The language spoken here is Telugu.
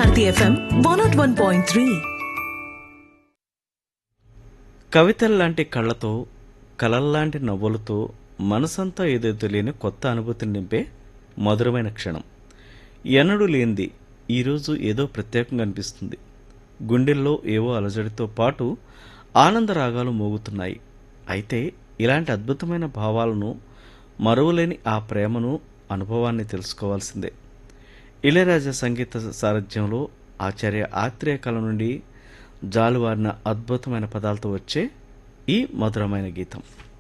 Bharati FM one nought one point three కవితల్లాంటి కళ్ళతో కలల్లాంటి నవ్వులతో మనసంతా ఏదో తెలియని కొత్త అనుభూతిని నింపే మధురమైన క్షణం ఎన్నడూ లేనిది ఈరోజు ఏదో ప్రత్యేకంగా అనిపిస్తుంది గుండెల్లో ఏవో అలజడితో పాటు ఆనంద రాగాలు మోగుతున్నాయి అయితే ఇలాంటి అద్భుతమైన భావాలను మరువలేని ఆ ప్రేమను అనుభవాన్ని తెలుసుకోవాల్సిందే ఇళయరాజా సంగీత సారథ్యంలో ఆచార్య ఆత్రేయ కళ నుండి జాలువారిన అద్భుతమైన పదాలతో వచ్చే ఈ మధురమైన గీతం